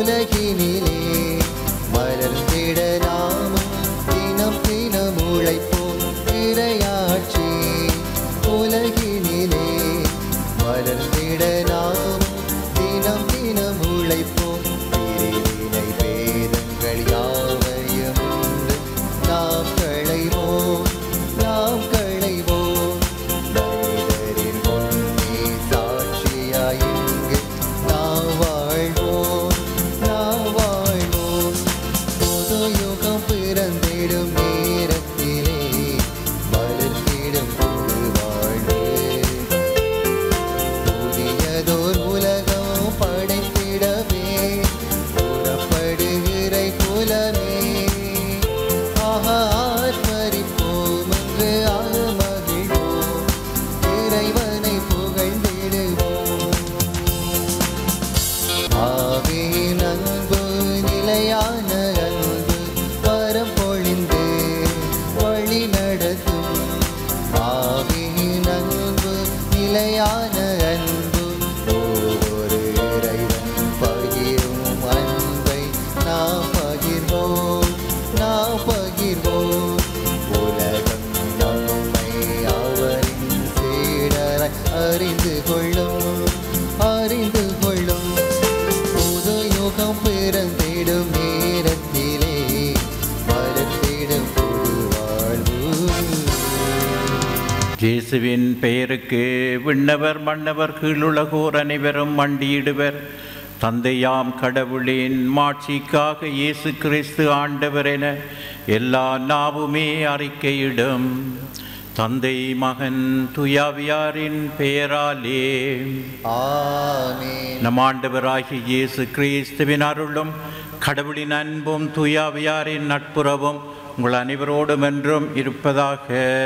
உலகினிலே மலர்ந்திட நாமும் தினம் தினம் உழைப்போம் இறையாட்சி உலகினிலே மலர்ந்திட நாமும் தினம் தினம் உழைப்போம் பிரிவினை பேதங்கள் யாவையும் உண்டு. நாம் களைவோம் நாம் களைவோம் மனிதரின் முன்னே சாட்சியாய் இங்கு நாம் வாழ்வோம் நாம் வாழ்வோம் புது யுகம் பிறந்திடும் நேரத்திலே மலர்ந்திடும் புது வாழ்வு புதியதோர் உலகம் படைத்திடவே புறப்படுகிற குலமே ஆஹா ஆர்ப்பரிப்போம் என்று அகமகிழ்வோம் இறைவனை புகழ்ந்திடுவோம் ஆவியின் அன்பு நிலையான அன்பு வரம் பொழிந்து வழி நடத்தும் ஆவியின் அன்பு நிலையான அன்பு ஒவ்வொரு இறைவன் பகிரும் அன்பை நாம் பகிர்வோம் நாம் பகிர்வோம் உலகம் நம்மை அவரின் சீடரை அறிந்து கொள்ளும் அறிந்து கொள்ளும் புது யுகம் பிறந்திடும் நேரத்திலே மலர்ந்திடும் புது வாழ்வு இயேசுவின் பெயருக்கு விண்ணவர் மன்னவர் கீழுலகோர் அனைவரும் மண்டியிடுவர் தந்தையாம் கடவுளின் மாட்சிக்காக இயேசு கிறிஸ்து ஆண்டவர் என எல்லா நாவுமே அறிக்கையிடும் தந்தை மகன் துயாவியாரின் பெயராலே ஆமென் நம் ஆண்டவராகிய இயேசு கிறிஸ்துவின் அருளும் கடவுளின் அன்பும் துயாவியாரின் நட்புறவும் உங்கள் அனைவரோடும் என்றும் இருப்பதாக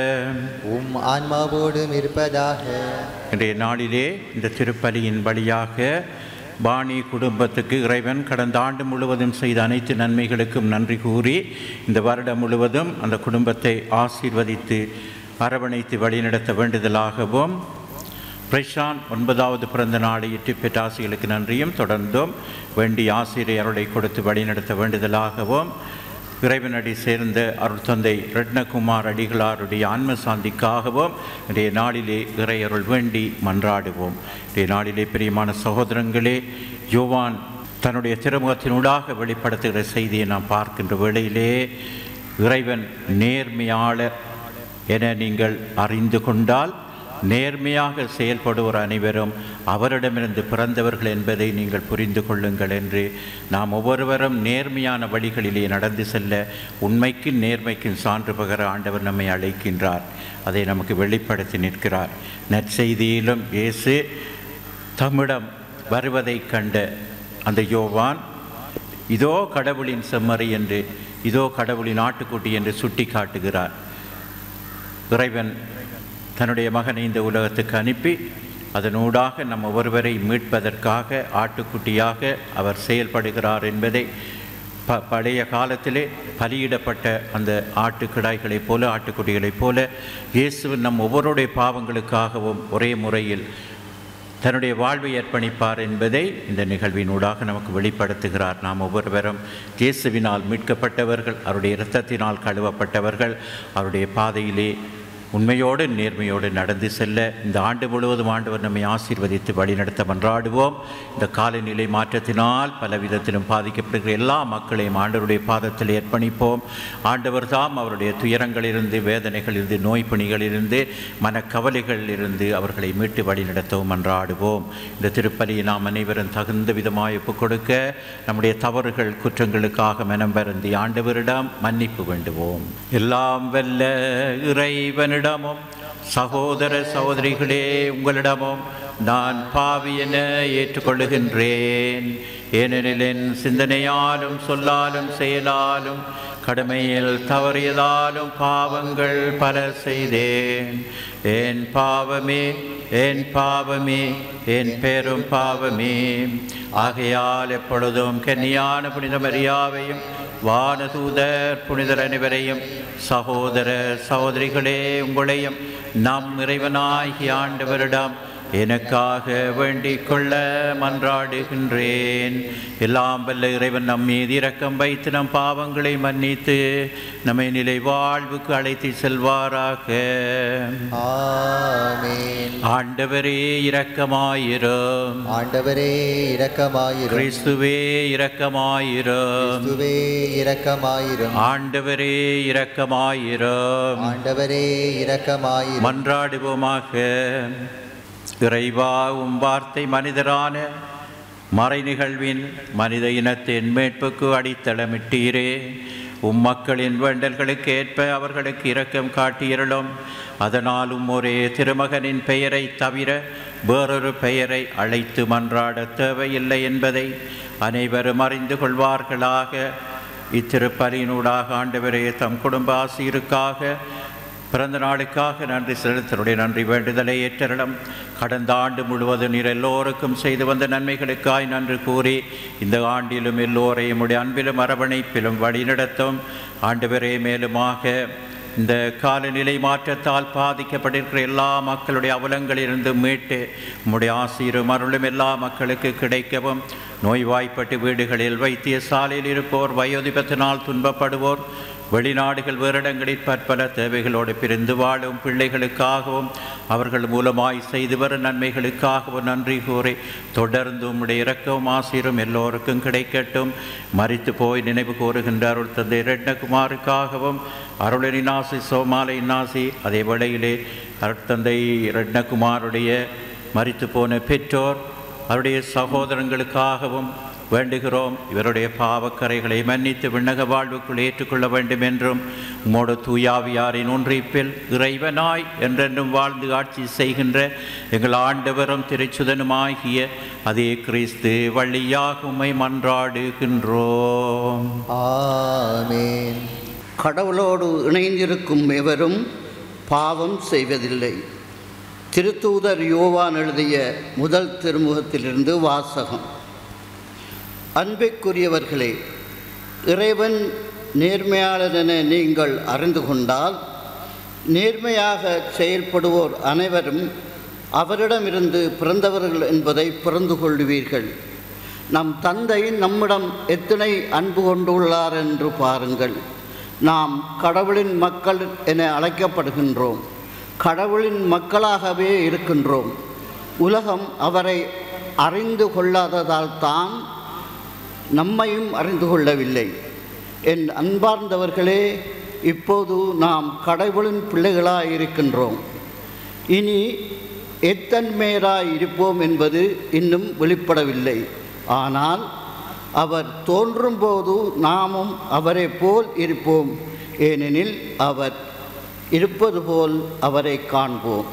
உம் ஆன்மாவோடும் இருப்பதாக இன்றைய நாளிலே இந்த திருப்பலியின் வழியாக பாணி குடும்பத்துக்கு இறைவன் கடந்த ஆண்டு முழுவதும் செய்த அனைத்து நன்மைகளுக்கும் நன்றி கூறி இந்த வருடம் முழுவதும் அந்த குடும்பத்தை ஆசீர்வதித்து அரவணைத்து வழிநடத்த வேண்டுதலாகவும் பிரசாந்த் ஒன்பதாவது பிறந்த நாளையிட்டு பெற்ற ஆசிகளுக்கு நன்றியும் தொடர்ந்தும் வேண்டிய ஆசிரியர்களை கொடுத்து வழிநடத்த வேண்டுதலாகவும் இறைவனடி சேர்ந்த அருள் தந்தை ரட்னகுமார் அடிகளாருடைய ஆன்ம சாந்திக்காகவும் இன்றைய நாளிலே இறையருள் வேண்டி மன்றாடுவோம் இன்றைய நாளிலே பிரியமான சகோதரங்களே யோவான் தன்னுடைய திருமுகத்தினூடாக வெளிப்படுத்துகிற செய்தியை நாம் பார்க்கின்ற வேளையிலே இறைவன் நேர்மையாளர் என நீங்கள் அறிந்து கொண்டால் நேர்மையாக செயல்படுவோர் அனைவரும் அவரிடமிருந்து பிறந்தவர்கள் என்பதை நீங்கள் புரிந்து கொள்ளுங்கள் என்று நாம் ஒவ்வொருவரும் நேர்மையான வழிகளிலே நடந்து செல்ல உண்மைக்கும் நேர்மைக்கும் சான்று பகர ஆண்டவர் நம்மை அழைக்கின்றார் அதை நமக்கு வெளிப்படுத்தி நிற்கிறார் நற்செய்தியிலும் இயேசு தம்மிடம் வருவதைக் கண்ட அந்த யோவான் இதோ கடவுளின் செம்மறி என்று இதோ கடவுளின் ஆட்டுக்குட்டி என்று சுட்டி காட்டுகிறார் இறைவன் தன்னுடைய மகனை இந்த உலகத்துக்கு அனுப்பி அதனூடாக நம் ஒவ்வொருவரை மீட்பதற்காக ஆட்டுக்குட்டியாக அவர் செயல்படுகிறார் என்பதை ப பழைய காலத்திலே பலியிடப்பட்ட அந்த ஆட்டுக்கிடாய்களைப் போல ஆட்டுக்குட்டிகளைப் போல இயேசுவின் நம் ஒவ்வொருடைய பாவங்களுக்காகவும் ஒரே முறையில் தன்னுடைய வாழ்வை அர்ப்பணிப்பார் என்பதை இந்த நிகழ்வினூடாக நமக்கு வெளிப்படுத்துகிறார் நாம் ஒவ்வொருவரும் இயேசுவினால் மீட்கப்பட்டவர்கள் அவருடைய இரத்தத்தினால் கழுவப்பட்டவர்கள் அவருடைய பாதையிலே உண்மையோடு நேர்மையோடு நடந்து செல்ல இந்த ஆண்டு முழுவதும் ஆண்டவர் நம்மை ஆசீர்வதித்து வழிநடத்த மன்றாடுவோம் இந்த காலநிலை மாற்றத்தினால் பல விதத்திலும் பாதிக்கப்படுகிற எல்லா மக்களையும் ஆண்டவருடைய பாதத்தில் அர்ப்பணிப்போம் ஆண்டவர் தாம் அவருடைய துயரங்களிலிருந்து வேதனைகளிலிருந்து நோய் பணிகளிலிருந்து மனக்கவலைகளிலிருந்து அவர்களை மீட்டு வழிநடத்தவும் மன்றாடுவோம் இந்த திருப்பலியை நாம் அனைவரும் தகுந்த விதமாய் ஒப்புக் கொடுக்க நம்முடைய தவறுகள் குற்றங்களுக்காக மனம் வருந்தி ஆண்டவரிடம் மன்னிப்பு வேண்டுவோம் எல்லாம் வெல்ல இறைவனிடமும் சகோதர சகோதரிகளே உங்களிடமும் நான் பாவி என ஏற்றுக்கொள்ளுகின்றேன் ஏனெனில் என் சிந்தனையாலும் சொல்லாலும் செயலாலும் கடமையில் தவறியதாலும் பாவங்கள் பல செய்தேன் என் பாவமே என் பாவமே என் பெரும் பாவமே ஆகையால் எப்பொழுதும் கன்னியான புனித மரியாவையும் வானதூதர் புனிதர் அனைவரையும் சகோதர சகோதரிகளே உங்களையும் நம் இறைவனாகிய ஆண்டவரிடம் எனக்காக வேண்டிக் கொள்ள மன்றாடுகின்றேன் எல்லாம் வல்ல இறைவன் நம் மீது இரக்கம் வைத்து நம் பாவங்களை மன்னித்து நம்மை நிலை வாழ்வுக்கு அழைத்து செல்வாராக ஆமென் ஆண்டவரே இரக்கமாயிரும் ஆண்டவரே இரக்கமாயிரும் கிறிஸ்துவே இரக்கமாயிரும் கிறிஸ்துவே இரக்கமாயிரும் ஆண்டவரே இரக்கமாயிரும் ஆண்டவரே இரக்கமாயிரும் மன்றாடுவோமாக இறைவா உம் வார்த்தை மனிதரான மறை நிகழ்வின் மனித இனத்தின் மீட்புக்கு அடித்தளமிட்டீரே உம் மக்களின் வேண்டல்களுக்கு ஏற்ப அவர்களுக்கு இரக்கம் காட்டியருளும் அதனாலும் ஒரே திருமகனின் பெயரை தவிர வேறொரு பெயரை அழைத்து மன்றாட தேவையில்லை என்பதை அனைவரும் அறிந்து கொள்வார்களாக இத்திருப்பலியினூடாக ஆண்டவரே தம் குடும்ப ஆசிரியருக்காக பிறந்த நாளுக்காக நன்றி செலுத்தருடைய நன்றி வேண்டுதலை ஏற்றரிடம் கடந்த ஆண்டு முழுவதும் நீர் எல்லோருக்கும் செய்து வந்த நன்மைகளுக்காய் நன்றி கூறி இந்த ஆண்டிலும் எல்லோரையும் உடைய அன்பிலும் அரவணைப்பிலும் வழிநடத்தும் ஆண்டவரே மேலுமாக இந்த காலநிலை மாற்றத்தால் பாதிக்கப்பட்டிருக்கிற எல்லா மக்களுடைய அவலங்களிலிருந்து மீட்டு உம்முடைய ஆசீரும் அருளும் எல்லா மக்களுக்கு கிடைக்கவும் நோய்வாய்ப்பட்டு வீடுகளில் வைத்தியசாலையில் இருப்போர் வயோதிபத்தினால் துன்பப்படுவோர் வெளிநாடுகள் வேறிடங்களில் பற்பல தேவைகளோடு பிரிந்து வாழும் பிள்ளைகளுக்காகவும் அவர்கள் மூலமாய் செய்து வரும் நன்மைகளுக்காகவும் நன்றி கூறி தொடர்ந்து உம்முடைய இரக்கவும் ஆசீரும் எல்லோருக்கும் கிடைக்கட்டும் மறித்து போய் நினைவு கூறுகின்ற அருள் தந்தை ரெட்னகுமாருக்காகவும் அருளின் நாசி சோமாலை நாசி அதே வேளையிலே அருட்தந்தை ரெட்னகுமாருடைய மறித்து போன பெற்றோர் அவருடைய சகோதரங்களுக்காகவும் வேண்டுகிறோம் இவருடைய பாவக்கரைகளை மன்னித்து விண்ணக வாழ்வுக்குள் ஏற்றுக்கொள்ள வேண்டும் என்றும் உம்மோடு தூயாவியாரின் ஒன்றிப்பில் இறைவனாய் என்றென்றும் வாழ்ந்து ஆட்சி செய்கின்ற எங்கள் ஆண்டவரும் திருச்சுதனுமாகிய அதே கிறிஸ்து வழியாக உம்மை மன்றாடுகின்றோம் ஆமென் கடவுளோடு இணைந்திருக்கும் எவரும் பாவம் செய்வதில்லை திருத்தூதர் யோவான் எழுதிய முதல் திருமுகத்திலிருந்து வாசகம் அன்பிற்குரியவர்களே இறைவன் நேர்மையாளர் என நீங்கள் அறிந்து கொண்டால் நேர்மையாக செயல்படுவோர் அனைவரும் அவரிடமிருந்து பிறந்தவர்கள் என்பதை புரிந்து கொள்வீர்கள் நம் தந்தை நம்மிடம் எத்தனை அன்பு கொண்டுள்ளார் என்று பாருங்கள் நாம் கடவுளின் மக்கள் என அழைக்கப்படுகின்றோம் கடவுளின் மக்களாகவே இருக்கின்றோம் உலகம் அவரை அறிந்து கொள்ளாததால் தான் நம்மையும் அறிந்து கொள்ளவில்லை என் அன்பார்ந்தவர்களே இப்போது நாம் கடவுளின் பிள்ளைகளாய் இருக்கின்றோம் இனி எத்தன்மேராய் இருப்போம் என்பது இன்னும் வெளிப்படவில்லை ஆனால் அவர் தோன்றும்போது நாமும் அவரை போல் இருப்போம் ஏனெனில் அவர் இருப்பது போல் அவரை காண்போம்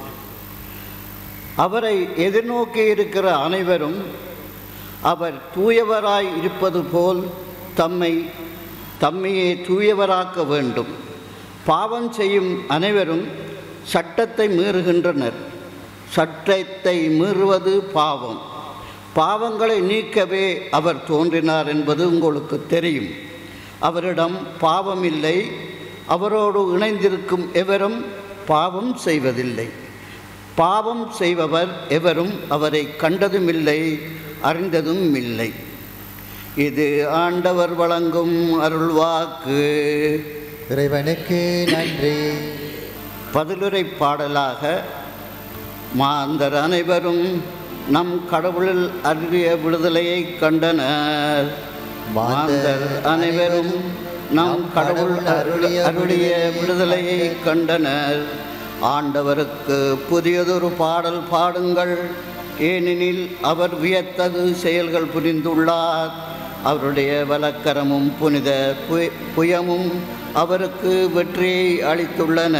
அவரை எதிர்நோக்கி இருக்கிற அனைவரும் அவர் தூயவராய் இருப்பது போல் தம்மை தம்மையே தூயவராக்க வேண்டும் பாவம் செய்யும் அனைவரும் சட்டத்தை மீறுகின்றனர் சட்டத்தை மீறுவது பாவம் பாவங்களை நீக்கவே அவர் தோன்றினார் என்பது உங்களுக்கு தெரியும் அவரிடம் பாவம் இல்லை அவரோடு இணைந்திருக்கும் எவரும் பாவம் செய்வதில்லை பாவம் செய்பவர் எவரும் அவரை கண்டதுமில்லை அறிந்ததும் இல்லை இது ஆண்டவர் வழங்கும் அருள்வாக்கு இறைவனுக்கு நன்றி பதிலுரை பாடலாக மாந்தர் அனைவரும் நம் கடவுளில் அருளிய விடுதலையை கண்டனர் மாந்தர் அனைவரும் நம் கடவுள் அருளி அருளிய விடுதலையை கண்டனர் ஆண்டவருக்கு புதியதொரு பாடல் பாடுங்கள் ஏனெனில் அவர் வியத்தகு செயல்கள் புரிந்துள்ளார் அவருடைய வலக்கரமும் புனித புய- புயமும் அவருக்கு வெற்றியை அளித்துள்ளன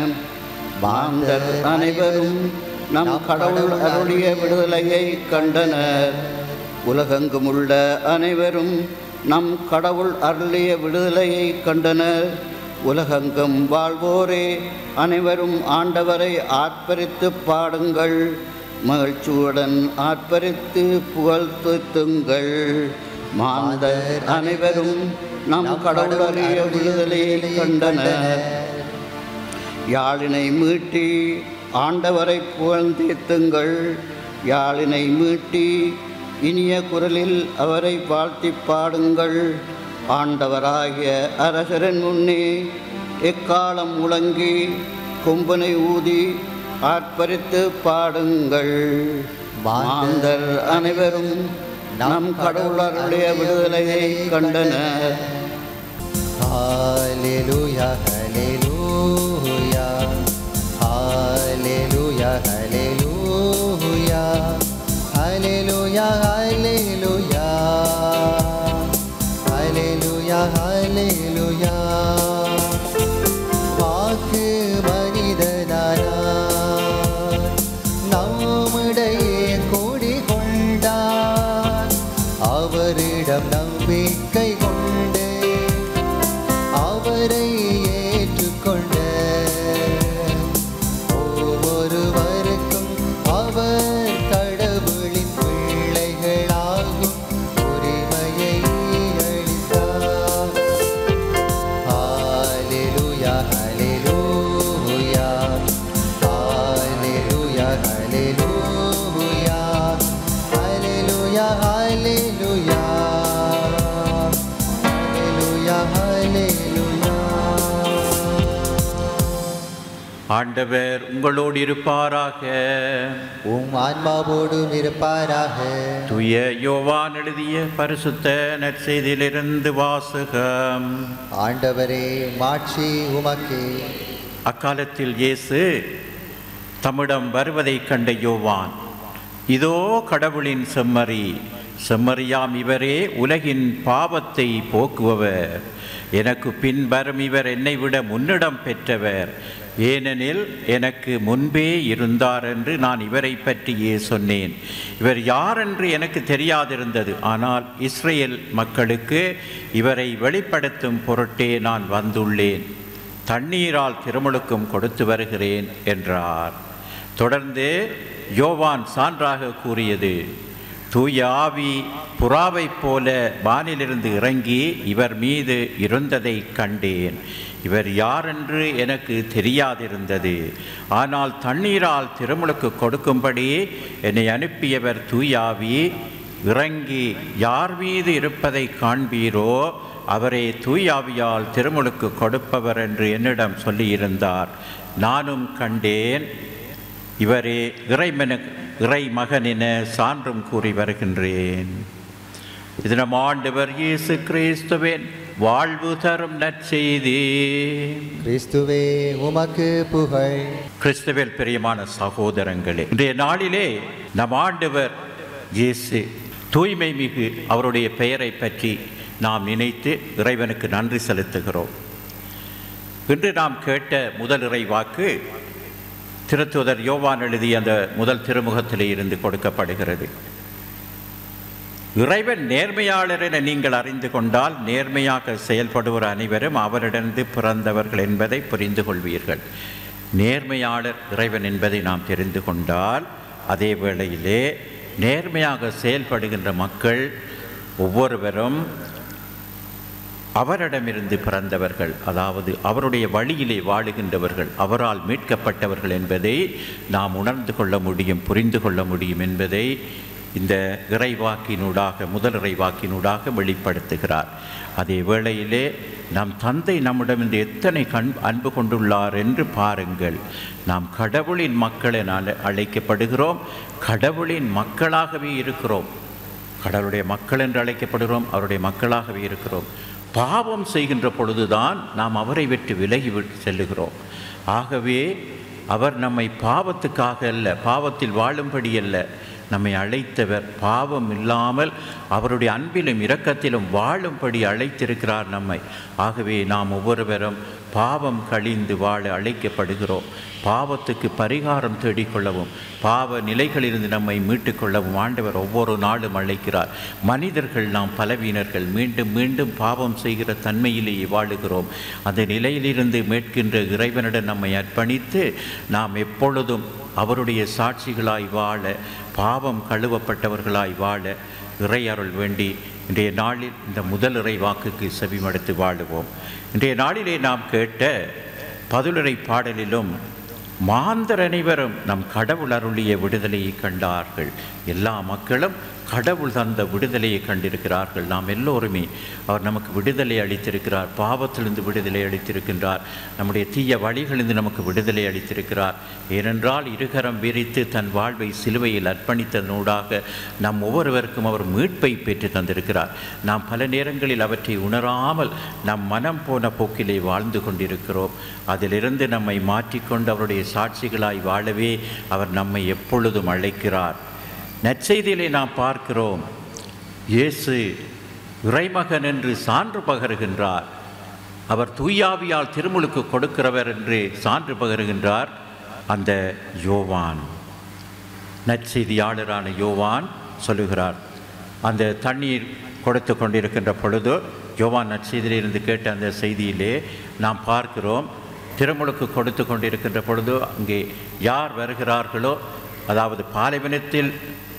மாந்தர் அனைவரும் நம் கடவுள் அருளிய விடுதலையை கண்டனர் உலகெங்கும் உள்ள அனைவரும் நம் கடவுள் அருளிய விடுதலையை கண்டனர் உலகெங்கும் வாழ்வோரே அனைவரும் ஆண்டவரை ஆர்ப்பரித்து பாடுங்கள் மகிழ்ச்சியுடன் ஆர்ப்பரித்து புகழ்த்துங்கள் மாந்தர் அனைவரும் நம் கடவுள் அறிய விடுதலையை கண்டனர் யாழினை மீட்டி ஆண்டவரை புகழ்ந்தேத்துங்கள் யாழினை மீட்டி இனிய குரலில் அவரை வாழ்த்தி பாடுங்கள் ஆண்டவராகிய அரசரின் முன்னே எக்காலம் முழங்கி கொம்பனை ஊதி ஆர்ப்பரித்து பாடுங்கள் மாந்தர் அனைவரும் நம் கடவுளருடைய விடுதலையை கண்டனர் ஹalleluya ஹalleluya ஹalleluya ஹalleluya ஹalleluya ஹalleluya ஹalleluya ஹalleluya வாக்கு மனிதனானார் நம்முடைய கூடி கொண்டார் அவரிடம் நம்பிக்கை கொண்டு அவரை ஏற்றுக்கொண்ட ஒவ்வொருவருக்கும் அவர் கடவுளின் பிள்ளைகளாகும் உரிமையை அளித்தார் ஹalleluya ஹalleluya ஹalleluya ஹalleluya ஹalleluya ஹalleluya ஹalleluya ஹalleluya ஆண்டவர் உங்களோடு இருப்பாராக உம் ஆன்மாவோடும் இருப்பாராக துய யோவான் எழுதிய பரிசுத்த நற்செய்தியிலிருந்து வாசகம் ஆண்டவரே மாட்சி உமக்கே அக்காலத்தில் இயேசு தம்மிடம் வருவதைக் கண்ட யோவான் இதோ கடவுளின் செம்மறி செம்மறியாம் இவரே உலகின் பாவத்தை போக்குபவர் எனக்கு பின் வரும் இவர் என்னை விட முன்னிடம் பெற்றவர் ஏனெனில் எனக்கு முன்பே இருந்தார் என்று நான் இவரை பற்றியே சொன்னேன் இவர் யார் என்று எனக்கு தெரியாதிருந்தது ஆனால் இஸ்ரேல் மக்களுக்கு இவரை வெளிப்படுத்தும் பொருட்டே நான் வந்துள்ளேன் தண்ணீரால் திருமுழுக்கும் கொடுத்து வருகிறேன் என்றார் தொடர்ந்து யோவான் சான்றாக கூறியது தூய ஆவி புறாவைப் போல வானிலிருந்து இறங்கி இவர் மீது இருந்ததை கண்டேன் இவர் யாரென்று எனக்கு தெரியாதிருந்தது ஆனால் தண்ணீரால் திருமுழுக்கு கொடுக்கும்படி என்னை அனுப்பியவர் தூயாவி இறங்கி யார் மீது இருப்பதை காண்பீரோ அவரே தூயாவியால் திருமுழுக்கு கொடுப்பவர் என்று என்னிடம் சொல்லியிருந்தார் நானும் கண்டேன் இவரே இறைமன இறை மகன் என சான்றும் கூறி வருகின்றேன் இது நம் ஆண்டவர் இயேசு கிறிஸ்துவின் வாழ்வு தரும் நற்செய்தி கிறிஸ்துவே உமக்கு புகழ் கிறிஸ்துவில் பிரியமான சகோதரங்களே இன்றைய நாளிலே நம் ஆண்டவர் இயேசு தூய்மை மிகு அவருடைய பெயரை பற்றி நாம் நினைத்து இறைவனுக்கு நன்றி செலுத்துகிறோம் இன்று நாம் கேட்ட முதல் இறை வாக்கு திருத்துதர் யோவான் எழுதிய அந்த முதல் திருமுகத்திலே இருந்து கொடுக்கப்படுகிறது இறைவன் நேர்மையாளர் என நீங்கள் அறிந்து கொண்டால் நேர்மையாக செயல்படுவோர் அனைவரும் அவரிடந்து பிறந்தவர்கள் என்பதை புரிந்து கொள்வீர்கள் நேர்மையாளர் இறைவன் என்பதை நாம் தெரிந்து கொண்டால் அதே வேளையிலே நேர்மையாக செயல்படுகின்ற மக்கள் ஒவ்வொருவரும் அவரிடமிருந்து பிறந்தவர்கள் அதாவது அவருடைய வழியிலே வாழுகின்றவர்கள் அவரால் மீட்கப்பட்டவர்கள் என்பதை நாம் உணர்ந்து கொள்ள முடியும் புரிந்து கொள்ள முடியும் என்பதை இந்த இறைவாக்கினூடாக முதல் இறைவாக்கினூடாக வெளிப்படுத்துகிறார் அதே வேளையிலே நம் தந்தை நம்மிடம் இந்த எத்தனை கண் அன்பு கொண்டுள்ளார் என்று பாருங்கள் நாம் கடவுளின் மக்கள் என அழை- அழைக்கப்படுகிறோம் கடவுளின் மக்களாகவே இருக்கிறோம் கடவுளுடைய மக்கள் என்று அழைக்கப்படுகிறோம் அவருடைய மக்களாகவே இருக்கிறோம் பாவம் செய்கின்ற பொழுதுதான் நாம் அவரை விட்டு விலகி விட்டு செல்லுகிறோம் ஆகவே அவர் நம்மை பாவத்துக்காக அல்ல பாவத்தில் வாழும்படி அல்ல நம்மை அழைத்தவர் பாவம் இல்லாமல் அவருடைய அன்பிலும் இரக்கத்திலும் வாழும்படி அழைத்திருக்கிறார் நம்மை ஆகவே நாம் ஒவ்வொருவரும் பாவம் கழிந்து வாழ அழைக்கப்படுகிறோம் பாவத்துக்கு பரிகாரம் தேடிக்கொள்ளவும் பாவ நிலைகளிலிருந்து நம்மை மீட்டுக்கொள்ளவும் ஆண்டவர் ஒவ்வொரு நாளும் அழைக்கிறார் மனிதர்கள் நாம் பலவீனர்கள் மீண்டும் மீண்டும் பாவம் செய்கிற தன்மையிலேயே வாழுகிறோம் அந்த நிலையிலிருந்து மீட்கின்ற இறைவனிடம் நம்மை அர்ப்பணித்து நாம் எப்பொழுதும் அவருடைய சாட்சிகளாய் வாழ பாவம் கழுவப்பட்டவர்களாய் வாழ இறை அருள் வேண்டி இன்றைய நாளில் இந்த முதல் இறை வாக்குக்கு செவிமடுத்து வாழுவோம் இன்றைய நாளிலே நாம் கேட்ட பதிலுரை பாடலிலும் மாந்தர் அனைவரும் நம் கடவுள் அருளிய விடுதலையை கண்டார்கள் எல்லா மக்களும் கடவுள் தந்த விடுதலையை கண்டிருக்கிறார்கள் நாம் எல்லோருமே அவர் நமக்கு விடுதலை அளித்திருக்கிறார் பாவத்திலிருந்து விடுதலை அளித்திருக்கின்றார் நம்முடைய தீய வழிகளிலிருந்து நமக்கு விடுதலை அளித்திருக்கிறார் ஏனென்றால் இருகரம் விரித்து தன் வாழ்வை சிலுவையில் அர்ப்பணித்ததனூடாக நம் ஒவ்வொருவருக்கும் அவர் மீட்பை பெற்று தந்திருக்கிறார் நாம் பல நேரங்களில் அவற்றை உணராமல் நம் மனம் போன போக்கிலே வாழ்ந்து கொண்டிருக்கிறோம் அதிலிருந்து நம்மை மாற்றிக்கொண்டு அவருடைய சாட்சிகளாய் வாழவே அவர் நம்மை எப்பொழுதும் அழைக்கிறார் நற்செய்தியிலே நாம் பார்க்கிறோம் இயேசு இறைமகன் என்று சான்று பகருகின்றார் அவர் தூயாவியால் திருமுழுக்கு கொடுக்கிறவர் என்று சான்று பகருகின்றார் அந்த யோவான் நற்செய்தியாளரான யோவான் சொல்லுகிறார் அந்த தண்ணீர் கொடுத்து கொண்டிருக்கின்ற பொழுது யோவான் நற்செய்தியிலிருந்து கேட்ட அந்த செய்தியிலே நாம் பார்க்கிறோம் திருமுழுக்கு கொடுத்து கொண்டிருக்கின்ற பொழுது அங்கே யார் வருகிறார்களோ அதாவது பாலைவனத்தில்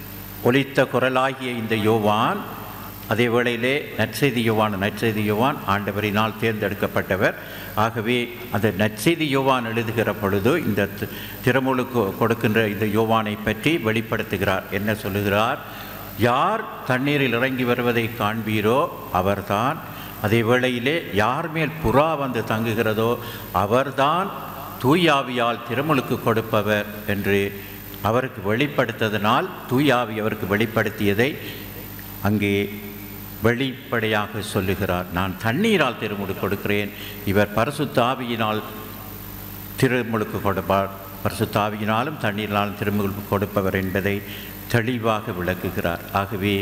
ஒலித்த குரலாகிய இந்த யோவான் அதே வேளையிலே நற்செய்தி யோவான் நற்செய்தி யோவான் ஆண்டவரினால் தேர்ந்தெடுக்கப்பட்டவர் ஆகவே அந்த நற்செய்தி யோவான் எழுதுகிற பொழுது இந்த தி- திருமுழுக்கு கொடுக்கின்ற இந்த யோவானை பற்றி வெளிப்படுத்துகிறார் என்ன சொல்லுகிறார் யார் தண்ணீரில் இறங்கி வருவதை காண்பீரோ அவர்தான் அதே வேளையிலே யார் மேல் புறா வந்து தங்குகிறதோ அவர்தான் தூயாவியால் திருமுழுக்கு கொடுப்பவர் என்று அவருக்கு வெளிப்படுத்ததனால் தூயாவி அவருக்கு வெளிப்படுத்தியதை அங்கே வெளிப்படையாக சொல்லுகிறார் நான் தண்ணீரால் திருமுழுக்கு கொடுக்கிறேன் இவர் பரிசுத்த ஆவியினால் திருமுழுக்கு கொடுப்பார் பரிசுத்தாவியினாலும் தண்ணீரினாலும் திருமுழுக்கு கொடுப்பவர் என்பதை தெளிவாக விளக்குகிறார் ஆகவே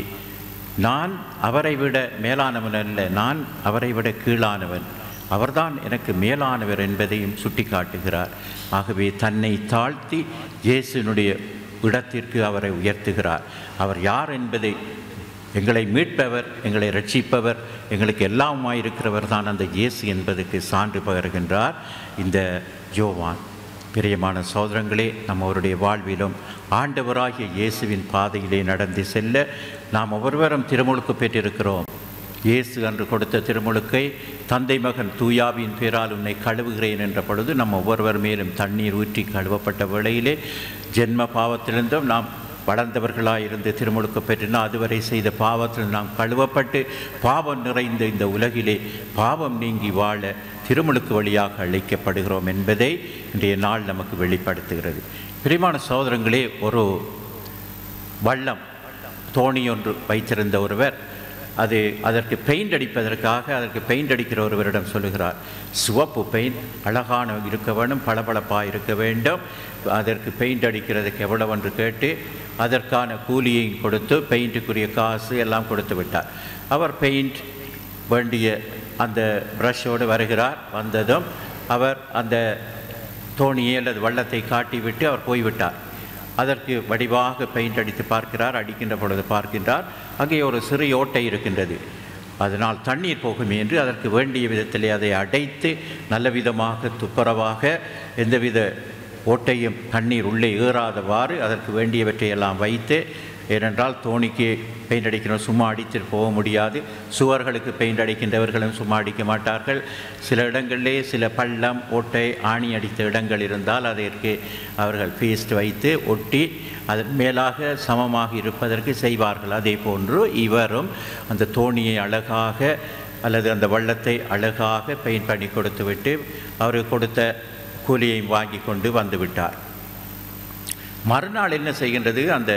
நான் அவரை விட மேலானவன் அல்ல நான் அவரை விட கீழானவன் அவர்தான் எனக்கு மேலானவர் என்பதையும் சுட்டிக்காட்டுகிறார் ஆகவே தன்னை தாழ்த்தி இயேசுனுடைய இடத்திற்கு அவரை உயர்த்துகிறார் அவர் யார் என்பதை எங்களை மீட்பவர் எங்களை ரட்சிப்பவர் எங்களுக்கு எல்லாமாயிருக்கிறவர் தான் அந்த இயேசு என்பதற்கு சான்று பகர்கின்றார் இந்த யோவான் பிரியமான சோதரங்களே நம்ம அவருடைய வாழ்விலும் ஆண்டவராகிய இயேசுவின் பாதையிலே நடந்து செல்ல நாம் ஒவ்வொருவரும் திருமுழுக்கு பெற்றிருக்கிறோம் இயேசு அன்று கொடுத்த திருமுழுக்கை தந்தை மகன் தூயாவின் பேரால் உன்னை கழுவுகிறேன் என்ற பொழுது நம்ம ஒவ்வொருவர் மேலும் தண்ணீர் ஊற்றி கழுவப்பட்ட வேளையிலே ஜென்ம பாவத்திலிருந்தும் நாம் வளர்ந்தவர்களாக இருந்து திருமுழுக்கு பெற்றினா அதுவரை செய்த பாவத்தில் நாம் கழுவப்பட்டு பாவம் நிறைந்த இந்த உலகிலே பாவம் நீங்கி வாழ திருமுழுக்கு வழியாக அழைக்கப்படுகிறோம் என்பதை இன்றைய நாள் நமக்கு வெளிப்படுத்துகிறது பிரிமான சோதரங்களே ஒரு வள்ளம் தோணி ஒன்று வைத்திருந்த ஒருவர் அது அதற்கு பெயிண்ட் அடிப்பதற்காக அதற்கு பெயிண்ட் அடிக்கிற ஒருவரிடம் சொல்லுகிறார் சிவப்பு பெயிண்ட் அழகான இருக்க வேண்டும் பளபளப்பாக இருக்க வேண்டும் அதற்கு பெயிண்ட் அடிக்கிறதுக்கு எவ்வளவு என்று கேட்டு அதற்கான கூலியையும் கொடுத்து பெயிண்ட்டுக்குரிய காசு எல்லாம் கொடுத்து விட்டார் அவர் பெயிண்ட் வேண்டிய அந்த ப்ரஷோடு வருகிறார் வந்ததும் அவர் அந்த தோணியை அல்லது வள்ளத்தை காட்டிவிட்டு அவர் போய்விட்டார் அதற்கு வடிவாக பெயிண்ட் அடித்து பார்க்கிறார் அடிக்கின்ற பொழுது பார்க்கின்றார் அங்கே ஒரு சிறு ஓட்டை இருக்கின்றது அதனால் தண்ணீர் போகுமே என்று அதற்கு வேண்டிய விதத்திலே அதை அடைத்து நல்ல விதமாக துப்புரவாக எந்தவித ஓட்டையும் தண்ணீர் உள்ளே ஏறாதவாறு அதற்கு வேண்டியவற்றையெல்லாம் வைத்து ஏனென்றால் தோணிக்கு பெயிண்ட் அடிக்கணும் சும்மா அடித்துட்டு போக முடியாது சுவர்களுக்கு பெயிண்ட் அடிக்கின்றவர்களும் சும்மா அடிக்க மாட்டார்கள் சில இடங்களிலே சில பள்ளம் ஓட்டை ஆணி அடித்த இடங்கள் இருந்தால் அதற்கு அவர்கள் பேஸ்ட் வைத்து ஒட்டி அதன் மேலாக சமமாக இருப்பதற்கு செய்வார்கள் அதே போன்று இவரும் அந்த தோணியை அழகாக அல்லது அந்த வள்ளத்தை அழகாக பெயிண்ட் பண்ணி கொடுத்துவிட்டு அவருக்கு கொடுத்த கூலியை வாங்கி கொண்டு வந்து விட்டார் மறுநாள் என்ன செய்கின்றது அந்த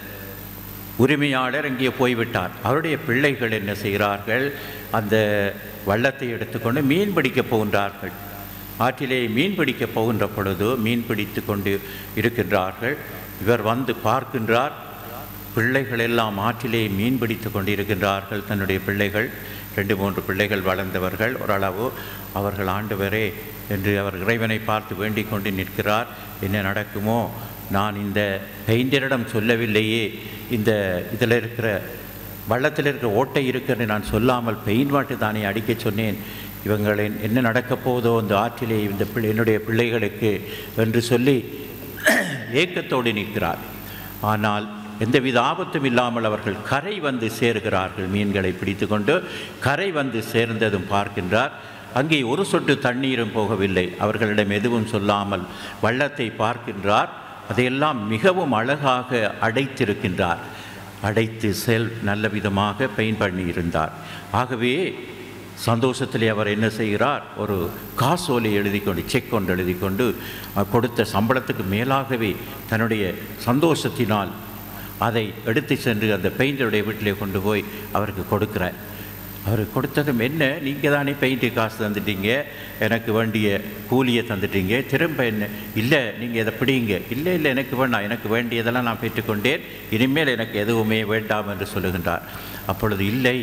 உரிமையாளர் அங்கே போய்விட்டார் அவருடைய பிள்ளைகள் என்ன செய்கிறார்கள் அந்த வள்ளத்தை எடுத்துக்கொண்டு மீன் பிடிக்கப் போகின்றார்கள் ஆற்றிலே மீன் பிடிக்கப் போகின்ற பொழுது மீன் பிடித்து கொண்டு இருக்கின்றார்கள் இவர் வந்து பார்க்கின்றார் பிள்ளைகள் எல்லாம் ஆற்றிலே மீன் பிடித்து கொண்டிருக்கின்றார்கள் தன்னுடைய பிள்ளைகள் ரெண்டு மூன்று பிள்ளைகள் வளர்ந்தவர்கள் ஓரளவு அவர்கள் ஆண்டவரே என்று அவர் இறைவனை பார்த்து வேண்டிக் கொண்டு நிற்கிறார் என்ன நடக்குமோ நான் இந்த பெயிண்டரிடம் சொல்லவில்லையே இந்த இதில் இருக்கிற வள்ளத்தில் இருக்கிற ஓட்டை இருக்குன்னு நான் சொல்லாமல் பெயிண்ட் வாட்டு தானே அடிக்க சொன்னேன் இவங்களின் என்ன நடக்கப் போதோ இந்த ஆற்றிலே இந்த பிள்ளை என்னுடைய பிள்ளைகளுக்கு என்று சொல்லி ஏக்கத்தோடு நிற்கிறார் ஆனால் எந்தவித ஆபத்தும் இல்லாமல் அவர்கள் கரை வந்து சேருகிறார்கள் மீன்களை பிடித்து கொண்டு கரை வந்து சேர்ந்ததும் பார்க்கின்றார் அங்கே ஒரு சொட்டு தண்ணீரும் போகவில்லை அவர்களிடம் எதுவும் சொல்லாமல் வள்ளத்தை பார்க்கின்றார் அதையெல்லாம் மிகவும் அழகாக அடைத்திருக்கின்றார் அடைத்து செல் நல்ல விதமாக பெயின் பண்ணியிருந்தார் ஆகவே சந்தோஷத்திலே அவர் என்ன செய்கிறார் ஒரு காசோலை எழுதி கொண்டு செக் ஒன்று எழுதி கொண்டு அஹ், கொடுத்த சம்பளத்துக்கு மேலாகவே தன்னுடைய சந்தோஷத்தினால் அதை எடுத்து சென்று அந்த பெயிண்டருடைய வீட்டிலே கொண்டு போய் அவருக்கு கொடுக்குறார் அவருக்கு கொடுத்ததும் என்ன நீங்கள் தானே பெயிண்ட்டு காசு தந்துட்டீங்க எனக்கு வேண்டிய கூலியை தந்துட்டீங்க திரும்ப என்ன இல்லை நீங்கள் இதை பிடிங்க இல்லை இல்லை எனக்கு வேண்டாம் எனக்கு வேண்டியதெல்லாம் நான் பெற்றுக்கொண்டேன் இனிமேல் எனக்கு எதுவுமே வேண்டாம் என்று சொல்லுகின்றார் அப்பொழுது இல்லை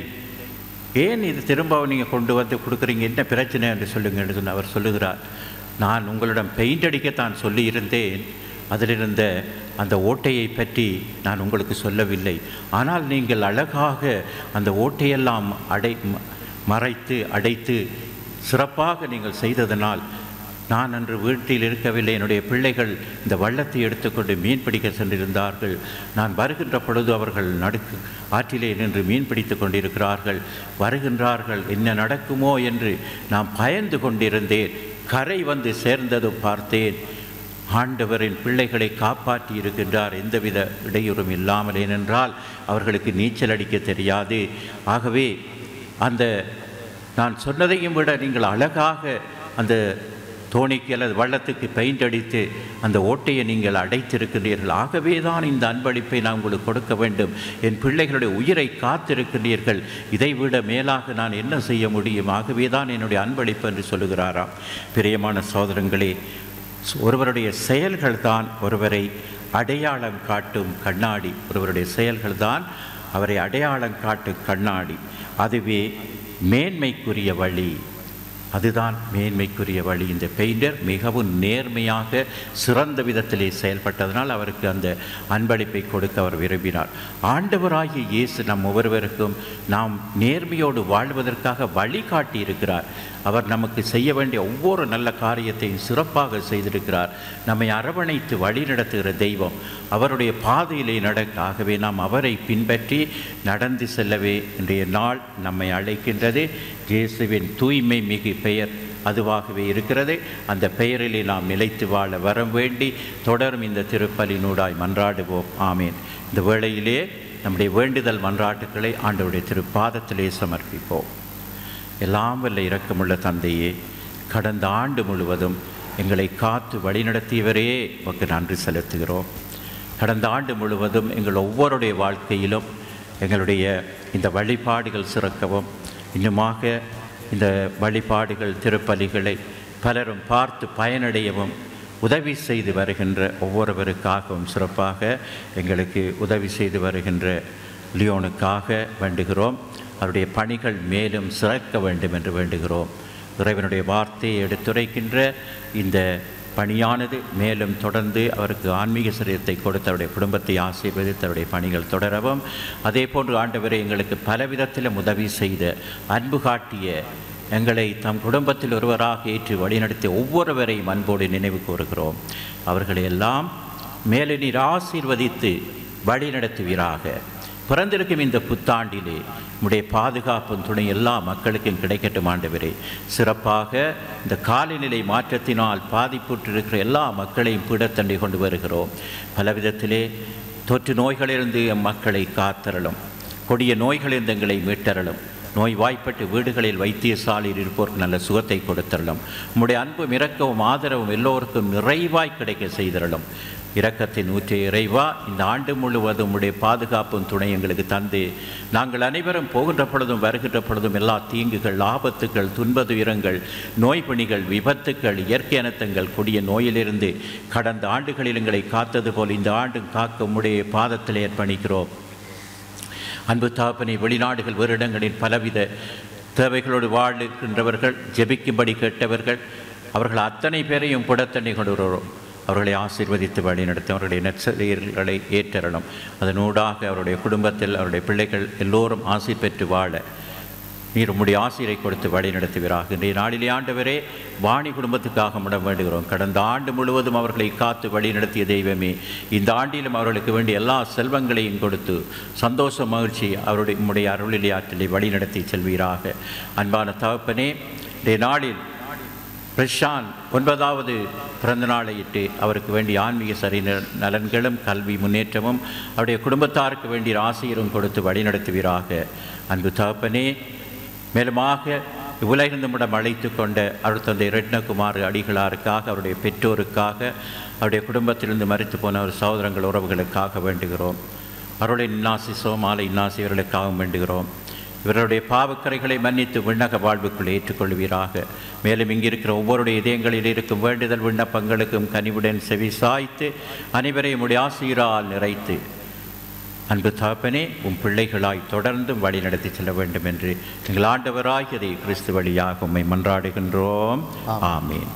ஏன் இது திரும்ப நீங்கள் கொண்டு வந்து கொடுக்குறீங்க என்ன பிரச்சனை என்று சொல்லுங்க என்று சொன்ன அவர் சொல்லுகிறார் நான் உங்களிடம் பெயிண்ட் அடிக்கத்தான் சொல்லியிருந்தேன் அதிலிருந்த அந்த ஓட்டையை பற்றி நான் உங்களுக்கு சொல்லவில்லை ஆனால் நீங்கள் அழகாக அந்த ஓட்டையெல்லாம் அடை ம- மறைத்து அடைத்து சிறப்பாக நீங்கள் செய்ததனால் நான் அன்று வீட்டில் இருக்கவில்லை என்னுடைய பிள்ளைகள் இந்த வள்ளத்தை எடுத்துக்கொண்டு மீன் பிடிக்க சென்றிருந்தார்கள் நான் வருகின்ற பொழுது அவர்கள் நடுக்கு ஆற்றிலே நின்று மீன் பிடித்து கொண்டிருக்கிறார்கள் வருகின்றார்கள் என்ன நடக்குமோ என்று நான் பயந்து கொண்டிருந்தேன் கரை வந்து சேர்ந்ததும் பார்த்தேன் ஆண்டவரின் பிள்ளைகளை காப்பாற்றி இருக்கின்றார் எந்தவித இடையூறும் இல்லாமல் ஏனென்றால் அவர்களுக்கு நீச்சல் அடிக்க தெரியாது ஆகவே அந்த நான் சொன்னதையும் விட நீங்கள் அழகாக அந்த தோணிக்கு அல்லது வள்ளத்துக்கு பெயிண்ட் அடித்து அந்த ஓட்டையை நீங்கள் அடைத்திருக்கின்றீர்கள் ஆகவே தான் இந்த அன்பளிப்பை நான் உங்களுக்கு கொடுக்க வேண்டும் என் பிள்ளைகளுடைய உயிரை காத்திருக்கின்றீர்கள் இதைவிட மேலாக நான் என்ன செய்ய முடியும் ஆகவே தான் என்னுடைய அன்பளிப்பு என்று சொல்லுகிறாராம் பிரியமான சோதரங்களே ஒருவருடைய செயல்கள் தான் ஒருவரை அடையாளம் காட்டும் கண்ணாடி ஒருவருடைய செயல்கள் தான் அவரை அடையாளம் காட்டும் கண்ணாடி அதுவே மேன்மைக்குரிய வழி அதுதான் மேன்மைக்குரிய வழி இந்த பெயிண்டர் மிகவும் நேர்மையாக சிறந்த விதத்திலே செயல்பட்டதனால் அவருக்கு அந்த அன்பளிப்பை கொடுக்க அவர் விரும்பினார் ஆண்டவராகிய இயேசு நம் ஒவ்வொருவருக்கும் நாம் நேர்மையோடு வாழ்வதற்காக வழிகாட்டி இருக்கிறார் அவர் நமக்கு செய்ய வேண்டிய ஒவ்வொரு நல்ல காரியத்தையும் சிறப்பாக செய்திருக்கிறார் நம்மை அரவணைத்து வழி நடத்துகிற தெய்வம் அவருடைய பாதையிலே நடக்க ஆகவே நாம் அவரை பின்பற்றி நடந்து செல்லவே இன்றைய நாள் நம்மை அழைக்கின்றது இயேசுவின் தூய்மை மிகு பெயர் அதுவாகவே இருக்கிறது அந்த பெயரிலே நாம் நிலைத்து வாழ வரம் வேண்டி தொடரும் இந்த திருப்பலினூடாய் மன்றாடுவோம் ஆமேன் இந்த வேளையிலே நம்முடைய வேண்டுதல் மன்றாட்டுக்களை ஆண்டவருடைய திருப்பாதத்திலே சமர்ப்பிப்போம் எல்லாம் வல்ல இரக்கமுள்ள தந்தையே கடந்த ஆண்டு முழுவதும் எங்களை காத்து வழிநடத்தியவரே உமக்கு நன்றி செலுத்துகிறோம் கடந்த ஆண்டு முழுவதும் எங்கள் ஒவ்வொருடைய வாழ்க்கையிலும் எங்களுடைய இந்த வழிபாடுகள் சிறக்கவும் இன்னுமாக இந்த வழிபாடுகள் திருப்பலிகளை பலரும் பார்த்து பயனடையவும் உதவி செய்து வருகின்ற ஒவ்வொருவருக்காகவும் சிறப்பாக எங்களுக்கு உதவி செய்து வருகின்ற லியோனுக்காக வேண்டுகிறோம் அவருடைய பணிகள் மேலும் சிறக்க வேண்டும் என்று வேண்டுகிறோம் இறைவனுடைய வார்த்தையை எடுத்துரைக்கின்ற இந்த பணியானது மேலும் தொடர்ந்து அவருக்கு ஆன்மீக சரீரத்தை கொடுத்து அவருடைய குடும்பத்தை ஆசீர்வதித்து அவருடைய பணிகள் தொடரவும் அதே போன்று ஆண்டவரை எங்களுக்கு பலவிதத்திலும் உதவி செய்த அன்பு காட்டிய எங்களை தம் குடும்பத்தில் ஒருவராக ஏற்று வழிநடத்திய ஒவ்வொருவரையும் அன்போடு நினைவு கூறுகிறோம் அவர்களை எல்லாம் மேலே நீர் ஆசீர்வதித்து வழிநடத்துவீராக பிறந்திருக்கும் இந்த புத்தாண்டிலே உடைய பாதுகாப்பும் துணை எல்லா மக்களுக்கும் கிடைக்கட்டும் ஆண்டவரே சிறப்பாக இந்த காலநிலை மாற்றத்தினால் பாதிப்புற்றிருக்கிற எல்லா மக்களையும் பீடத்தண்டை கொண்டு வருகிறோம் பலவிதத்திலே தொற்று நோய்களிலிருந்து எம் மக்களை காத்தரலும் கொடிய நோய்களிலிருந்து எங்களை மீட்டரலும் நோய் வாய்ப்பட்டு வீடுகளில் வைத்தியசாலையில் இருப்போருக்கு நல்ல சுகத்தை கொடுத்தரலும் உம்முடைய அன்பும் இரக்கமும் ஆதரவும் எல்லோருக்கும் நிறைவாய் கிடைக்க செய்தரலும் இரக்கத்தின் ஊற்றிய இறைவா இந்த ஆண்டு முழுவதும் உடைய பாதுகாப்பும் துணை எங்களுக்கு தந்து நாங்கள் அனைவரும் போகின்ற பொழுதும் வருகின்ற பொழுதும் எல்லா தீங்குகள் ஆபத்துக்கள் துன்பதுயரங்கள் நோய் பணிகள் விபத்துக்கள் இயற்கை அனர்த்தங்கள் கொடிய நோயிலிருந்து கடந்த ஆண்டுகளில் எங்களை காத்தது போல் இந்த ஆண்டும் காக்க உம்முடைய பாதத்தில் அர்ப்பணிக்கிறோம் அன்பு தாப்பனை வெளிநாடுகள் வேறு இடங்களில் பலவித தேவைகளோடு வாழ்கின்றவர்கள் ஜெபிக்கும்படி கேட்டவர்கள் அவர்கள் அத்தனை பேரையும் புடத்தண்ணி கொண்டு வருகிறோம் அவர்களை ஆசீர்வதித்து வழிநடத்தி அவருடைய நெற்செயல்களை ஏற்றரணும் அதனூடாக அவருடைய குடும்பத்தில் அவருடைய பிள்ளைகள் எல்லோரும் ஆசி பெற்று வாழ நீர் உம்முடைய ஆசிரை கொடுத்து வழி நடத்துவீராக இன்றைய நாளிலே ஆண்டவரே வாணி குடும்பத்துக்காக முடம் வேண்டுகிறோம் கடந்த ஆண்டு முழுவதும் அவர்களை காத்து வழி நடத்திய தெய்வமே இந்த ஆண்டிலும் அவர்களுக்கு வேண்டிய எல்லா செல்வங்களையும் கொடுத்து சந்தோஷ மகிழ்ச்சி அவருடைய உம்முடைய அருளிலே ஆற்றலை வழி நடத்தி செல்வீராக அன்பான தகப்பனே இன்றைய நாளில் பிரஷாந்த் ஒன்பதாவது பிறந்த நாளையிட்டு அவருக்கு வேண்டிய ஆன்மீக சரி நலன்களும் கல்வி முன்னேற்றமும் அவருடைய குடும்பத்தாருக்கு வேண்டிய ஆசிரியரும் கொடுத்து வழிநடத்துவீராக அன்பு தகப்பனே மேலுமாக உலகில் நம்மிடம் அழைத்து கொண்ட அருத்தந்தை ரட்னகுமார் அடிகளாருக்காக அவருடைய பெற்றோருக்காக அவருடைய குடும்பத்திலிருந்து மறித்து போன அவர் சகோதரங்கள் உறவுகளுக்காக வேண்டுகிறோம் அவருடைய இன்னாசி சோமாலை இன்னாசி இவர்களுக்காகவும் வேண்டுகிறோம் இவருடைய பாவக்கரைகளை மன்னித்து விண்ணக வாழ்வுக்குள் ஏற்றுக்கொள்வீராக மேலும் இங்கிருக்கிற ஒவ்வொருடைய இதயங்களில் இருக்கும் வேண்டுதல் விண்ணப்பங்களுக்கும் கனிவுடன் செவி சாய்த்து அனைவரையும் உடைய ஆசிரியரால் நிறைத்து அன்பு தகப்பனே உம் பிள்ளைகளாய் தொடர்ந்தும் வழி நடத்தி செல்ல வேண்டும் என்று எங்கள் ஆண்டவராகியதை கிறிஸ்து வழியாக உம்மை மன்றாடுகின்றோம் ஆமீன்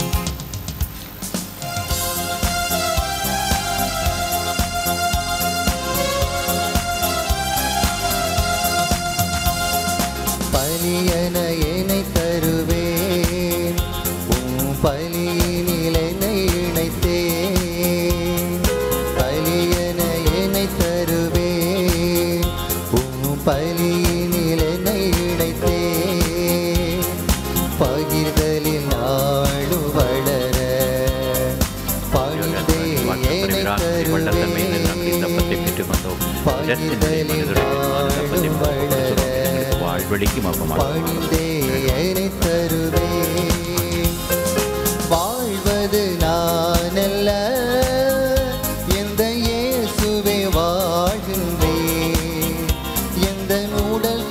பலியன என்னை தருவேன் உம் பலியினில் என்னை இணைத்தேன் பலியன என்னை தருவேன் உம் பலியினில் என்னை இணைத்தேன் பகிர்தலில் நாளும் வளர பணிந்தே என்னை வல்லத்தன்மை நாங்கள் இந்த அப்பத்தை தருவேன் பெற்றுக்கொண்டோம் பகிர்தலில் நாளும் வளர வாழ்வழிக்கும் அப்பமாக பணிந்தே என்னை தருவேன் வாழ்வது நானல்ல எந்த இயேசுவே வாழ்கின்றேன் எந்த உடல்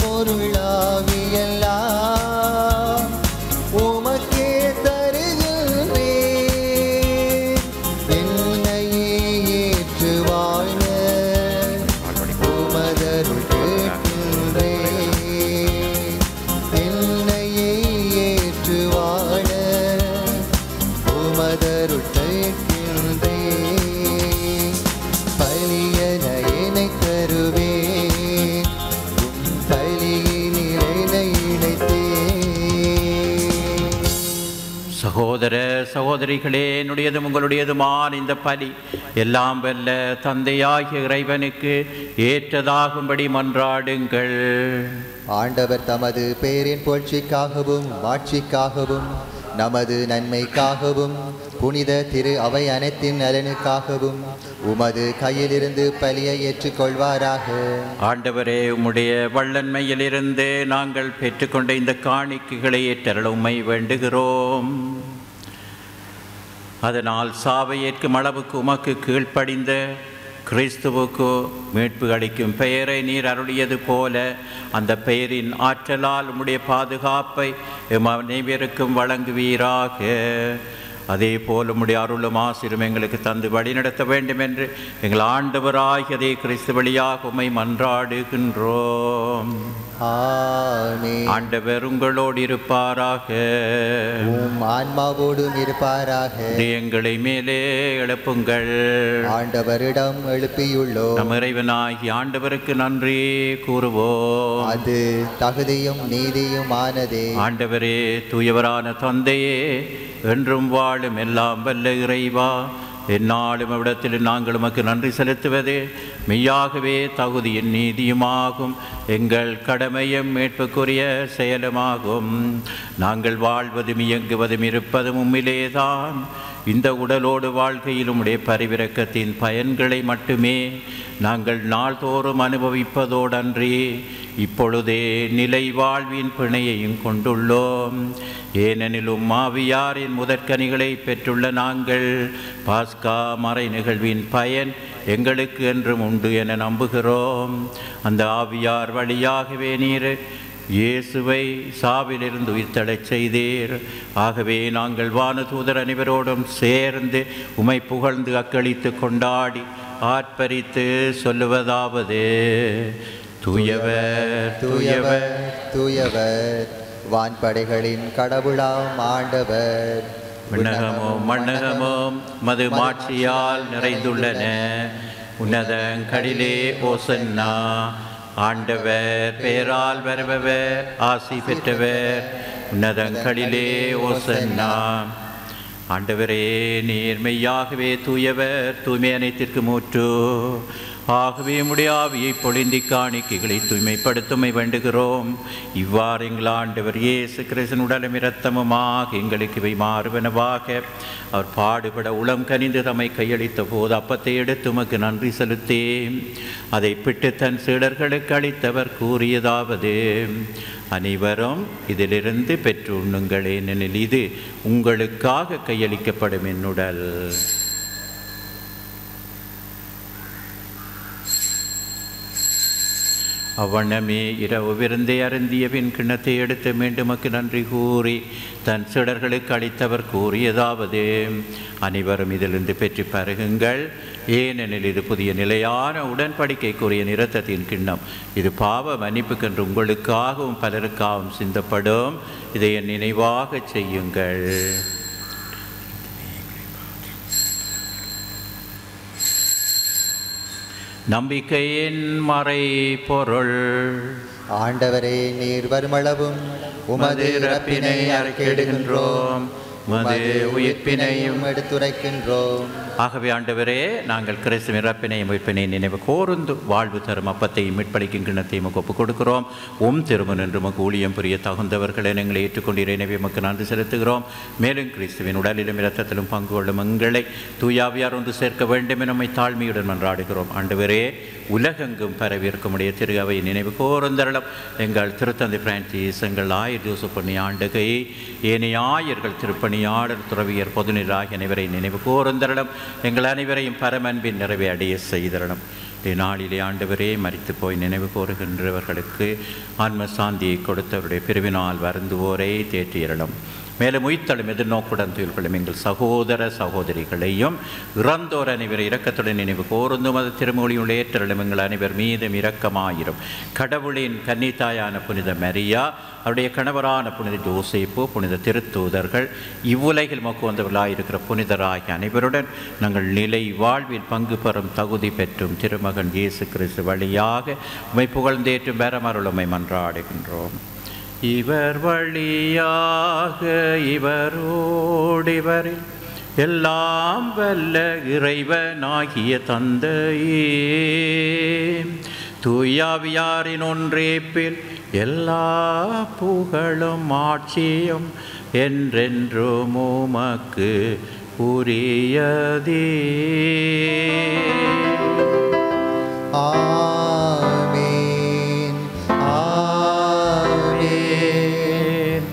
பொருளாவியெல்லாம் உமக்கே தருகின்றேன் என்னையே ஏற்று வாழ உமதருள் கேட்கின்றேன் என்னையே ஏற்று வாழ உமதருள் கேட்கின்றேன் பலியன என்னை தருவேன் உம் பலியினில் என்னை இணைத்தேன் சகோதர சகோதரிகளே என்னுடையதும் உங்களுடையதுமான இந்த பலி எல்லாம் வல்ல தந்தையாகிய இறைவனுக்கு ஏற்றதாகும்படி மன்றாடுங்கள் ஆண்டவர் தமது பேரின் புகழ்ச்சிக்காகவும் மாட்சிக்காகவும் நமது நன்மைக்காகவும் புனித திரு அவை அனைத்தின் நலனுக்காகவும் உமது கையிலிருந்து பலியை ஏற்றுக்கொள்வாராக ஆண்டவரே உம்முடைய வல்லன்மையிலிருந்து நாங்கள் பெற்றுக்கொண்ட இந்த காணிக்கைகளை ஏற்றருள உம்மை வேண்டுகிறோம் அதனால் சாவை ஏற்கும் அளவுக்கு உமக்கு கீழ்ப்படிந்த கிறிஸ்துவுக்கு மீட்பு அளிக்கும் பெயரை நீர் அருளியது போல அந்த பெயரின் ஆற்றலால் உம்முடைய பாதுகாப்பை எம் அனைவருக்கும் வழங்குவீராக அதே போல் உம்முடைய அருளும் ஆசிரும் எங்களுக்கு தந்து வழிநடத்த வேண்டும் என்று எங்கள் ஆண்டவராகியதே கிறிஸ்து வழியாக உம்மை மன்றாடுகின்றோம் ஆமென் ஆண்டவர் உங்களோடு இருப்பாராக உம் ஆன்மாவோடும் இருப்பாராக இது எங்களை மேலே எழுப்புங்கள் ஆண்டவரிடம் எழுப்பியுள்ளோம் நம் இறைவனாகி ஆண்டவருக்கு நன்றி கூறுவோம் அது தகுதியும் நீதியும் ஆனதே ஆண்டவரே தூயவரான தந்தையே என்றும் வாழும் எல்லாம் வல்ல இறைவா எந்நாளும் இவ்விடத்தில் நாங்கள் உமக்கு நன்றி செலுத்துவது மெய்யாகவே தகுதியின் நீதியுமாகும் எங்கள் கடமையும் மீட்புக்குரிய செயலுமாகும் நாங்கள் வாழ்வதும் இயங்குவதும் இருப்பதும் உம்மிலேதான் இந்த உடலோடு வாழ்க்கையில் உம்முடைய பரிவிரக்கத்தின் பயன்களை மட்டுமே நாங்கள் நாள்தோறும் அனுபவிப்பதோடன்றி இப்பொழுதே நிலை வாழ்வின் பிணையையும் கொண்டுள்ளோம் ஏனெனிலும் மாவியாரின் முதற்கனிகளை பெற்றுள்ள நாங்கள் பாஸ்கா மறை நிகழ்வின் பயன் எங்களுக்கு என்றும் உண்டு என நம்புகிறோம் அந்த ஆவியார் வழியாகவே நீர் இயேசுவை சாவிலிருந்து உயிர்த்தெழச் செய்தீர் ஆகவே நாங்கள் வானதூதர் அனைவரோடும் சேர்ந்து உமை புகழ்ந்து அக்களித்து கொண்டாடி ஆர்ப்பரித்து சொல்லுவதாவது தூயவர் தூயவர் தூயவர் வான்படைகளின் கடவுளாம் ஆண்டவர் விண்ணகமும் மண்ணகமும் மது மாட்சியால் நிறைந்துள்ளன உன்னதங்களிலே ஓசன்னா ஆண்டவர் பெயரால் வருபவர் ஆசி பெற்றவர் உன்னதங்களிலே ஓசன்னா ஆண்டவரே நீர் மெய்யாகவே தூயவர் தூய்மை அனைத்திற்கு மூற்று ஆகவே உம்முடைய ஆவியை பொழிந்தி காணிக்கைகளை தூய்மைப்படுத்துமை வேண்டுகிறோம் இவ்வாறு எங்கள் ஆண்டவர் இயேசு கிறிஸ்தன் உடலும் இரத்தமுமாக எங்களுக்கு இவை மாறுவனவாக அவர் பாடுபட உளம் கனிந்து தம்மை கையளித்த போது அப்பத்தை எடுத்து உமக்கு நன்றி செலுத்தேன் அதை பிட்டு தன் சீடர்களுக்கு அளித்தவர் கூறியதாவது அனைவரும் இதிலிருந்து பெற்று உண்ணுங்கள் ஏனெனில் இது உங்களுக்காக கையளிக்கப்படும் என்னுடல் அவ்வண்ணமே இரவு விருந்தை அருந்திய பின் கிண்ணத்தை எடுத்து மீண்டுமக்கு நன்றி கூறி தன் சிடர்களுக்கு அளித்தவர் கூறியதாவது அனைவரும் இதிலிருந்து பெற்று பருகுங்கள் ஏனெனில் இது புதிய நிலையான உடன்படிக்கைக்குரிய நிறத்தத்தின் கிண்ணம் இது பாவ மன்னிப்புக்கென்று உங்களுக்காகவும் பலருக்காகவும் சிந்தப்படும் இதை என் நினைவாக செய்யுங்கள் நம்பிக்கையின் மறை பொருள் ஆண்டவரே நீர் வருமளவும் உமது இறப்பினை அறிக்கையிடுகின்றோம் உமது உயிர்ப்பினையும் எடுத்துரைக்கின்றோம் ஆகவே ஆண்டவரே நாங்கள் கிறிஸ்து இறப்பினையும் உயிர்ப்பினை நினைவு கோர்ந்து வாழ்வு தரும் அப்பத்தையும் மீட்பளிக்கும் கிண்ணத்தையும் உமக்கு ஒப்புக் கொடுக்கிறோம் உம் திருமன் என்று உமக்கு ஊழியம் புரிய தகுந்தவர்கள் என எங்களை ஏற்றுக்கொண்டு எனவே உமக்கு நன்றி செலுத்துகிறோம் மேலும் கிறிஸ்துவின் உடலிலும் இரத்தத்திலும் பங்கு கொள்ளும் எங்களை தூயாவியார் ஒன்று சேர்க்க வேண்டும் என நம்மை தாழ்மையுடன் மன்றாடுகிறோம் ஆண்டவரே உலகெங்கும் பரவியிருக்கமுடைய திரு அவை நினைவு கோர்ந்தரளம் எங்கள் திருத்தந்தை பிரான்சிஸ் எங்கள் ஆயர் ஜோசப் பண்ணி ஆண்டகை ஏனைய ஆயர்கள் திருப்பணியாளர் துறவியர் பொதுநிலை ஆகிய அனைவரை நினைவு கோர்ந்தரளம் எங்கள் அனைவரையும் பரமன்பின் நிறைவை அடைய செய்தரணும் நாளிலே ஆண்டவரே மறித்து போய் நினைவு கோருகின்றவர்களுக்கு ஆன்ம சாந்தியை கொடுத்தவருடைய பிரிவினால் வருந்துவோரை தேற்றியறலும் மேலும் உயிர்த்தலும் எதிர்நோக்குடன் துயில்களும் எங்கள் சகோதர சகோதரிகளையும் இறந்தோர் அனைவர் இரக்கத்துடன் நினைவு கோர்ந்தும் அது திருமொழியுள்ள ஏற்றலும் எங்கள் அனைவர் மீதும் இரக்கமாயிரும் கடவுளின் கன்னித்தாயான புனித மரியா அவருடைய கணவரான புனித ஜோசேப்பு புனித திருத்தூதர்கள் இவ்வுலகில் மக்கு வந்தவர்களாயிருக்கிற புனிதராகிய அனைவருடன் நாங்கள் நிலை வாழ்வில் பங்கு பெறும் தகுதி பெற்றும் திருமகன் இயேசு கிறிஸ்து வழியாக உமை புகழ்ந்தேற்றும் பெறமருளுமை மன்றாடுகின்றோம் இவர் வழியாக இவரோடிவரில் எல்லாம் வல்ல இறைவனாகிய தந்தையே தூயாவியாரின் ஒன்றேப்பில் எல்லா புகழும் ஆட்சியும் என்றென்றும் உமக்கு உரியதே ஆமீன் ஆமீன்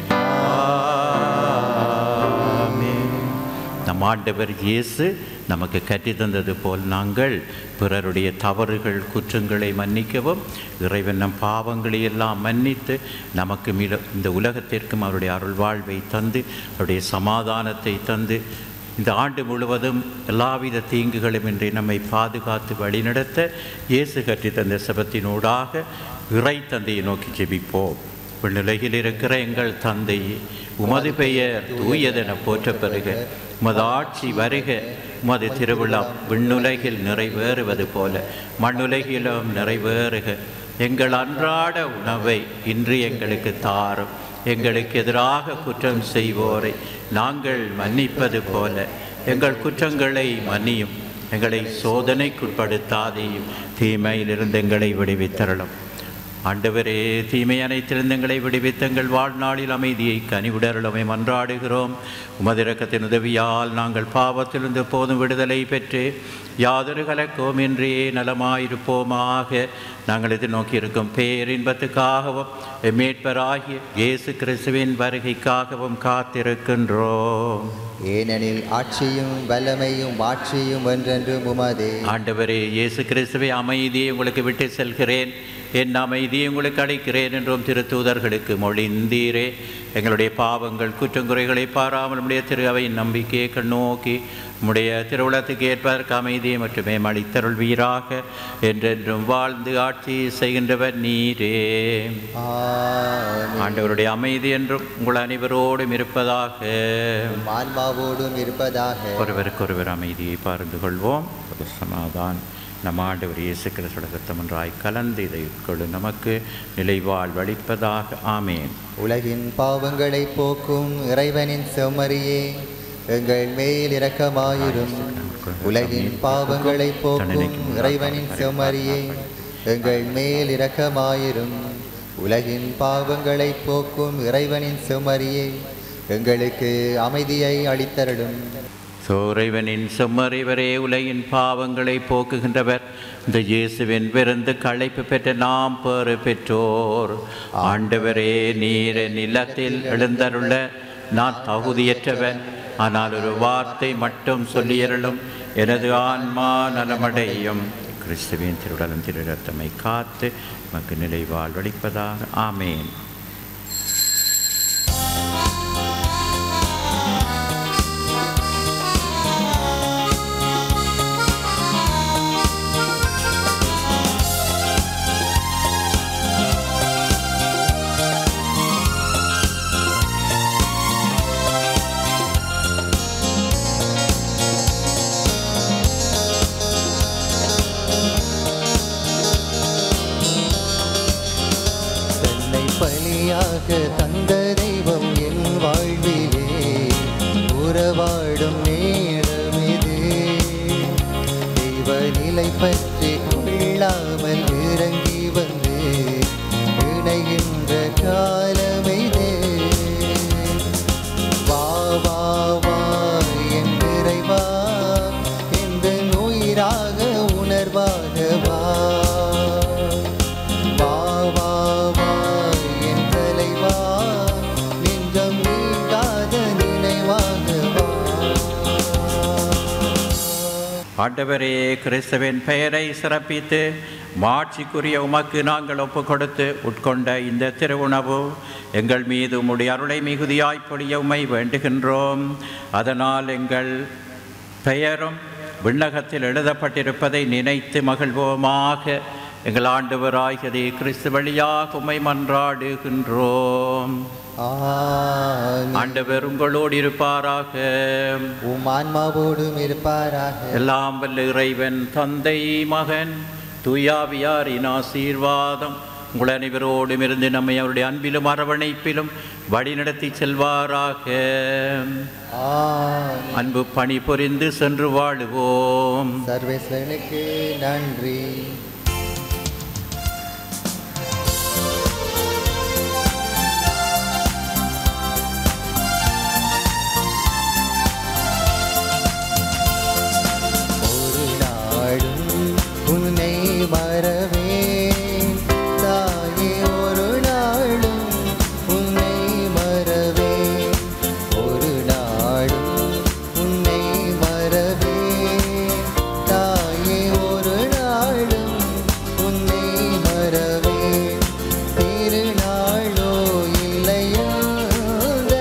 ஆமென். நம் ஆண்டவர் இயேசு நமக்கு கற்றுத் தந்தது போல் நாங்கள் பிறருடைய தவறுகள் குற்றங்களை மன்னிக்கவும் இறைவன் நம் பாவங்களை எல்லாம் மன்னித்து நமக்கு மில இந்த உலகத்திற்கும் அவருடைய அருள் வாழ்வை தந்து அவருடைய சமாதானத்தை தந்து இந்த ஆண்டு முழுவதும் எல்லாவித தீங்குகளும் இன்றி நம்மை பாதுகாத்து வழிநடத்த இயேசு கற்றுத் தந்த சபத்தினூடாக இறை தந்தையை நோக்கி ஜெபிப்போம் விண்ணுலகில் இருக்கிற எங்கள் தந்தையே உமது பெயர் தூயதென போற்ற பெறுக உமது ஆட்சி வருக உமது திருவிழா விண்ணுலகில் நிறைவேறுவது போல மண்ணுலகிலும் நிறைவேறுக எங்கள் அன்றாட உணவை இன்று எங்களுக்கு தாரும் எங்களுக்கு எதிராக குற்றம் செய்வோரை நாங்கள் மன்னிப்பது போல எங்கள் குற்றங்களை மன்னியும் எங்களை சோதனைக்குட்படுத்தாதையும் தீமையிலிருந்து எங்களை விடுவித்தரலும் ஆண்டவரே தீமை அனைத்திலிருந்து எங்களை விடுவித்தங்கள் வாழ்நாளில் அமைதியை கனிவுடருளமை மன்றாடுகிறோம் உமதிரக்கத்தின் உதவியால் நாங்கள் பாவத்திலிருந்து போதும் விடுதலை பெற்று யாதொரு கலக்கோமின்றி நலமாயிருப்போமாக நாங்கள் எதிர்நோக்கி இருக்கும் பேரின்பத்துக்காகவும் மீட்பராகிய இயேசு கிறிஸ்துவின் வருகைக்காகவும் காத்திருக்கின்றோம் ஏனெனில் ஆட்சியும் வல்லமையும் மாட்சியும் என்றென்றும் உமதே ஆண்டவரே இயேசு கிறிஸ்துவை அமைதியை உங்களுக்கு விட்டு செல்கிறேன் என் அமைதியை உங்களுக்கு அளிக்கிறேன் என்றும் திருத்தூதர்களுக்கு மொழிந்தீரே எங்களுடைய பாவங்கள் குற்றங்குறைகளை பாராமல் உடைய திரு அவையின் நம்பிக்கையை கண்ணோக்கி உம்முடைய திருவுளத்துக்கு ஏற்பதற்கு அமைதியை மட்டுமே அளித்தருள்வீராக என்றென்றும் வாழ்ந்து ஆட்சி செய்கின்றவர் நீரே ஆமென். ஆண்டவருடைய அமைதி என்றும் உங்கள் அனைவரோடும் இருப்பதாக உம் ஆன்மாவோடும் இருப்பதாக ஒருவருக்கொருவர் அமைதியை பகிர்ந்து கொள்வோம் ஒரு சமாதான் நம் ஆண்டவர் இயேசு கிறிஸ்துவோட ரத்தமன்றாய் கலந்து இதை உட்கொண்டு நமக்கு நிலைவாழ் வழிப்பதாக ஆமேன் உலகின் பாவங்களை போக்கும் இறைவனின் செம்மறியே எங்கள் மேல் இரக்கமாயிரும் உலகின் பாவங்களை போக்கும் இறைவனின் செம்மறியே எங்கள் மேல் இரக்கமாயிரும் உலகின் பாவங்களை போக்கும் இறைவனின் செம்மறியே எங்களுக்கு அமைதியை அளித்தருளும் சோறைவனின் செம்மறிவரே உலகின் பாவங்களை போக்குகின்றவர் இந்த இயேசுவின் விருந்து களைப்பு பெற்ற நாம் பெறு பெற்றோர் ஆண்டவரே நீர் என் இல்லத்தில் எழுந்தருள நான் தகுதியற்றவன் ஆனால் ஒரு வார்த்தை மட்டும் சொல்லியருளும் எனது ஆன்மா நலமடையும் கிறிஸ்துவின் திருடலும் திருடத்தமை காத்து மக்கு நிலை வாழ்வளிப்பதாக ஆமேன் தன்னை பலியாக தந்த தெய்வம் என் வாழ்விலே உறவாடும் நேரம் இது தெய்வ நிலை பற்றி கொள்ளாமல் இறங்கி வந்து இணைகின்ற காலம் இது வா வா வா என் இறைவா எந்த உயிராக உணர்வாக வா வா வா வா என் தலைவா நெஞ்சம் நீங்காத நினைவாக வா ஆண்டவரே கிறிஸ்துவின் பெயரை சிறப்பித்து மாட்சிக்குரிய உமக்கு நாங்கள் ஒப்பு கொடுத்து உட்கொண்ட இந்த திருவுணவு எங்கள் மீது உம்முடைய அருளை மிகுதியாய் பொழிய உம்மை வேண்டுகின்றோம் அதனால் எங்கள் பெயரும் விண்ணகத்தில் எழுதப்பட்டிருப்பதை நினைத்து மகிழ்வோமாக எங்கள் ஆண்டவராகியதே கிறிஸ்து வழியாக உம்மை மன்றாடுகின்றோம் ஆமென். ஆண்டவர் உங்களோடு இருப்பாராக உம் ஆன்மாவோடும் இருப்பாராக எல்லாம் வல்ல இறைவன் தந்தை மகன் தூயாவியாரின் ஆசீர்வாதம் உங்கள் அனைவரோடும் இருந்து நம்மை அவருடைய அன்பிலும் அரவணைப்பிலும் வழிநடத்தி செல்வாராக ஆமென். அன்பு பணி புரிந்து சென்று வாழுவோம் சர்வேஸ்வரனுக்கு நன்றி ஒரு நாளும் உன்னை மறவேன் தாயே ஒரு நாளும் உன்னை மறவேன் ஒரு நாளும் உன்னை மறவேன் தாயே ஒரு நாளும் உன்னை மறவேன் திருநாளோ இல்லையாத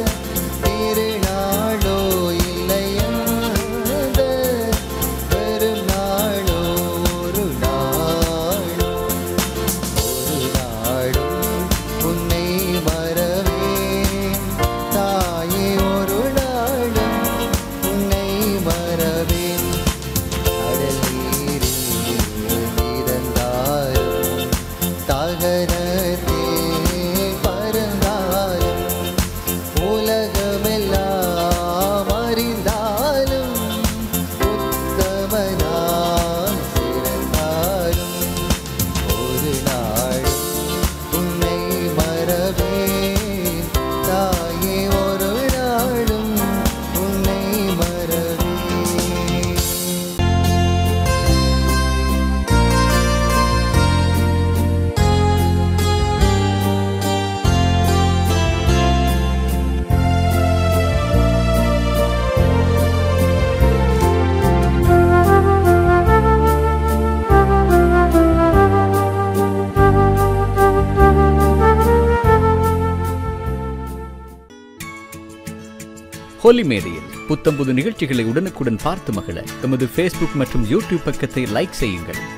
திருநாளோ இல்லையாத பெருநாளோ ஒரு நாளோ ஒரு நாளும் உன்னை மறவேன் தாயே ஒரு நாளும் உன்னை மறவேன் கடல் நீரில் மிதந்தாலும் தகரத்தில் பறந்தாலும் உலகமெல்லாம் அறிந்தாலும் உத்தமனாய் சிறந்தாலும் ஒரு நாளும் உன்னை மறவேன் தாயே ஒரு நாளும் உன்னை மறவேன் ஹோலி மேடையில் புத்தம்புது நிகழ்ச்சிகளை உடனுக்குடன் பார்த்து மகிழ எமது ஃபேஸ்புக் மற்றும் யூடியூப் பக்கத்தை லைக் செய்யுங்கள்